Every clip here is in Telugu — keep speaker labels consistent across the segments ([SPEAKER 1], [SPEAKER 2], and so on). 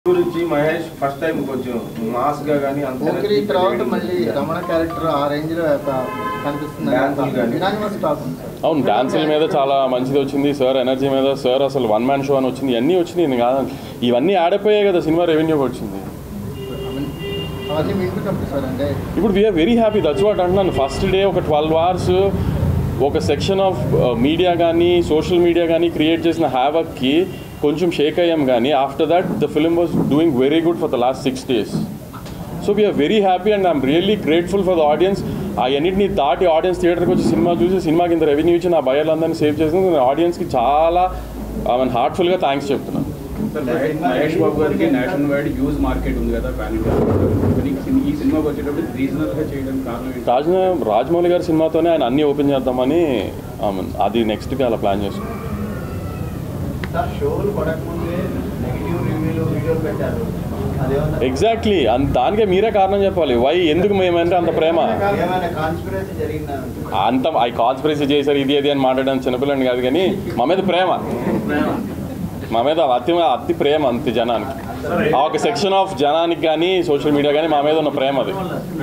[SPEAKER 1] గురించి మహేష్ ఫస్ట్ టైం కొంచెం మాస్ గా కానీ అంత
[SPEAKER 2] పోకిరి తర్వాత మళ్ళీ రమణ క్యారెక్టర్ ఆ రేంజ్ లో ఒక కనిపిస్తుంది
[SPEAKER 1] Dance కానీ.
[SPEAKER 2] యునానిమస్ టాక్ ఉంది సార్
[SPEAKER 3] అవును డాన్సుల మీద చాలా మంచిది వచ్చింది సార్ ఎనర్జీ మీద సార్ అసలు వన్ మ్యాన్ షో అని వచ్చింది ఇవన్నీ వచ్చినాయి ఇది కాదు ఇవన్నీ ఆడపోయాయి కదా సినిమా రెవెన్యూ వచ్చింది
[SPEAKER 2] I mean, అవన్నీ వింటున్నప్పుడు సార్ అంటే
[SPEAKER 3] ఇప్పుడు we're very happy that's what అంటున్నాను ఫస్ట్ డే ఒక ట్వెల్వ్ అవర్స్ ఒక సెక్షన్ ఆఫ్ మీడియా కానీ సోషల్ మీడియా కానీ క్రియేట్ చేసిన హ్యావక్కి కొంచెం షేక్ అయ్యాం కానీ after that the film was doing very good for the last six days so we're very happy and I'm really grateful for the audience ఆ అన్నింటిని దాటి ఆడియన్స్ థియేటర్కి వచ్చి సినిమా చూసి సినిమాకి ఇంత రెవెన్యూ ఇచ్చి నా భయాలందరినీ సేవ్ చేసిన నేను ఆడియన్స్కి చాలా ఐ హార్ట్ఫుల్గా థ్యాంక్స్ చెప్తున్నాను
[SPEAKER 4] సార్ మహేష్ మహేష్ బాబు గారికి నేషనల్ వైడ్ యూజ్ మార్కెట్ ఉంది కదా పాన్ ఇండియా కానీ ఈ సినిమాకి వచ్చేటప్పుడు రీజనల్ గా చేయడానికి కారణం ఏంటి
[SPEAKER 3] రాజ్ రాజమౌళి గారి సినిమాతోనే ఆయన అన్నీ ఓపెన్ చేద్దామని I mean, అది నెక్స్ట్కి అలా ప్లాన్ చేసుకున్నాం
[SPEAKER 5] సార్ షోలు పడకముందే నెగిటివ్ రివ్యూలు వీడియోలు పెట్టారు అదేమన్నా
[SPEAKER 3] ఎగ్జాక్ట్లీ అంత దానికే మీరే కారణం చెప్పాలి వై ఎందుకు మేమంటే అంత ప్రేమ
[SPEAKER 5] ఏమైనా కాన్స్పిరసీ జరిగిందా
[SPEAKER 3] అంత ఐ కాన్స్పిరసీ చేశారు ఇది అది అని మాట్లాడడం చిన్నపిల్లని కాదు కానీ మా మీద ప్రేమ మా మీద అతి అతి ప్రేమ అంతే జనానికి ఆ ఒక సెక్షన్ ఆఫ్ జనానికి కానీ సోషల్ మీడియా కానీ మా మీద ఉన్న ప్రేమ అది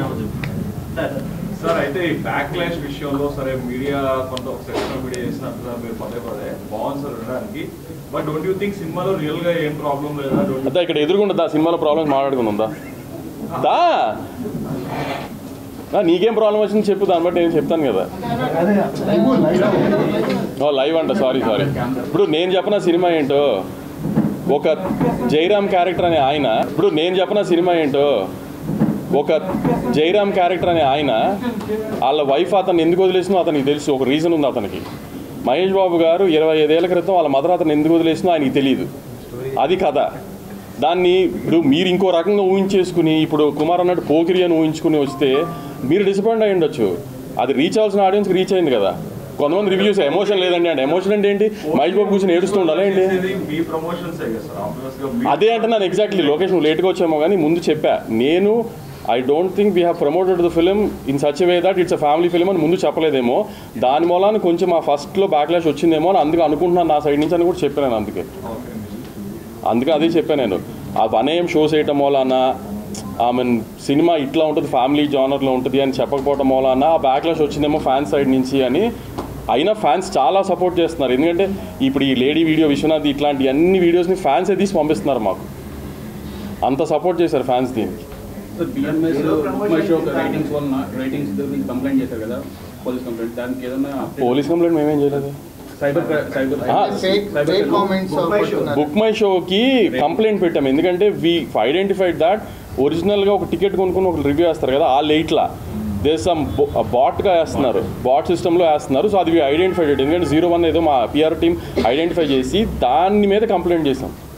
[SPEAKER 6] సార్ అయితే ఈ బ్యాక్ క్లాష్ విషయంలో సరే మీడియా కొంత ఒక సెక్షన్ మీడియా చేసినట్టుగా మీరు పదే పదే బాగుంది సార్ వినడానికి బట్ డోంట్ యూ థింక్ సినిమాలో రియల్ గా ఏం ప్రాబ్లం లేదా డోంట్
[SPEAKER 3] అంతా ఇక్కడ ఎదురుగుండదా సినిమాలో ప్రాబ్లమ్స్ మాట్లాడుకుందా దా ఆ, నీకేం ప్రాబ్లం వచ్చింది చెప్పు దాన్ని బట్టి నేను చెప్తాను కదా ఓ లైవ్ అంట సారీ సారీ ఇప్పుడు నేను చెప్పిన సినిమా ఏంటో ఒక జైరామ్ క్యారెక్టర్ అనే ఆయన ఇప్పుడు నేను చెప్పిన సినిమా ఏంటో ఒక జైరామ్ క్యారెక్టర్ అనే ఆయన వాళ్ళ వైఫ్ అతను ఎందుకు వదిలేసినో అతనికి తెలుసు ఒక రీజన్ ఉంది అతనికి మహేష్ బాబు గారు ఇరవై ఐదేళ్ల క్రితం వాళ్ళ మదర్ అతను ఎందుకు వదిలేసినో ఆయనకి తెలియదు అది కథ దాన్ని ఇప్పుడు మీరు ఇంకో రకంగా ఊహించేసుకుని ఇప్పుడు కుమార్ అన్నట్టు పోకిరి అని ఊహించుకుని వస్తే మీరు డిసప్పాయింట్ అయ్యి ఉండొచ్చు అది రీచ్ అవ్వాల్సిన ఆడియన్స్కి రీచ్ అయింది కదా కొంతమంది రివ్యూస్ ఎమోషన్ లేదండి అంటే ఎమోషన్ అంటే ఏంటి మహేష్ బాబు కూర్చొని ఏడుస్తూ ఉండాలి ఏంటి
[SPEAKER 6] ఇది మీ ప్రమోషన్స్ కదా సార్ ఆబ్వియస్ గా మీ-
[SPEAKER 3] అదే అంటే నేను ఎగ్జాక్ట్లీ లొకేషన్ నువ్వు లేట్గా వచ్చామో కానీ ముందు చెప్పా నేను I don't think we have promoted the film in such way that it's a family film అని ముందు చెప్పలేదేమో దాని మూలాన కొంచెం ఆ ఫస్ట్లో బ్యాక్లాష్ వచ్చిందేమో అని అందుకు అనుకుంటున్నాను నా సైడ్ నుంచి అని కూడా చెప్పాను నేను అందుకే అందుకే అదే చెప్పాను నేను ఆ పనేం షోస్ వేయటం మూలాన ఐ మీన్ సినిమా ఇట్లా ఉంటుంది ఫ్యామిలీ జానర్లో ఉంటుంది అని చెప్పకపోవటం మూలాన ఆ బ్యాక్లాష్ వచ్చిందేమో ఫ్యాన్స్ సైడ్ నుంచి అని అయినా ఫ్యాన్స్ చాలా సపోర్ట్ చేస్తున్నారు ఎందుకంటే ఇప్పుడు ఈ లేడీ వీడియో విశ్వనాథ్ ఇట్లాంటి అన్ని వీడియోస్ని ఫ్యాన్సే తీసి పంపిస్తున్నారు మాకు అంత సపోర్ట్ చేశారు ఫ్యాన్స్ దీనికి
[SPEAKER 4] sir BMS my show ratings వలన రేటింగ్స్ గురించి కంప్లైంట్ చేశారు కదా పోలీస్ కంప్లైంట్ దానికి ఏదైనా
[SPEAKER 3] పోలీస్ కంప్లైంట్ మేమేం చేయలేదు
[SPEAKER 4] సైబర్ సైబర్
[SPEAKER 3] ఆ,
[SPEAKER 2] ఫేక్ ఫేక్ కామెంట్స్ పడుతున్నారు
[SPEAKER 3] బుక్ మై షోకి కంప్లైంట్ పెట్టాం ఎందుకంటే వి ఐడెంటిఫైడ్ దాట్ ఒరిజినల్గా ఒక టికెట్ కొనుక్కుని ఒక రివ్యూ వేస్తారు కదా ఆ లేట్లా దేస్ సమ్ బాట్గా వేస్తున్నారు బాట్ సిస్టంలో వేస్తున్నారు సో అది ఐడెంటిఫైడ్ ఎందుకంటే జీరో వన్ ఏదో మా పిఆర్ టీం ఐడెంటిఫై చేసి దాని మీద కంప్లైంట్ చేసాం